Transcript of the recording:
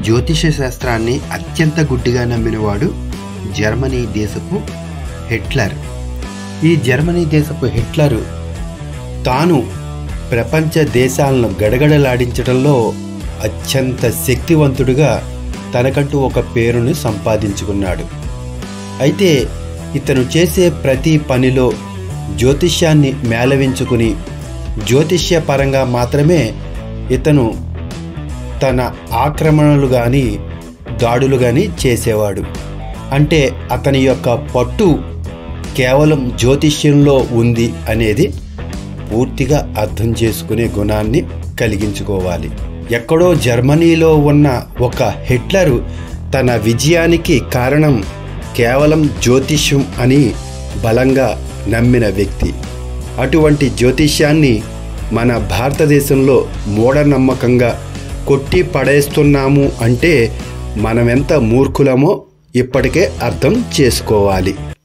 జ్యోతిష శాస్త్రాన్ని అత్యంత గుడ్డిగా నమ్మినవాడు జర్మనీ దేశపు హిట్లర్ ఈ జర్మనీ దేశపు హిట్లర్ తాను ప్రపంచ దేశాలను గడగడలాడించడంలో అత్యంత శక్తివంతుడిగా తనకంటూ ఒక పేరుని సంపాదించుకున్నాడు అయితే ఇతను చేసే ప్రతి పనిలో జ్యోతిష్యాన్ని మేళవించుకుని జ్యోతిష్య పరంగా మాత్రమే ఇతను తన ఆక్రమణలు కానీ దాడులు కానీ చేసేవాడు అంటే అతని యొక్క పట్టు కేవలం జ్యోతిష్యంలో ఉంది అనేది పూర్తిగా అర్థం చేసుకునే గుణాన్ని కలిగించుకోవాలి ఎక్కడో జర్మనీలో ఉన్న ఒక హిట్లరు తన విజయానికి కారణం కేవలం జ్యోతిష్యం అని బలంగా నమ్మిన వ్యక్తి అటువంటి జ్యోతిష్యాన్ని మన భారతదేశంలో మూఢనమ్మకంగా కొట్టి పడేస్తున్నాము అంటే మనమెంత మూర్ఖులమో ఇప్పటికే అర్థం చేసుకోవాలి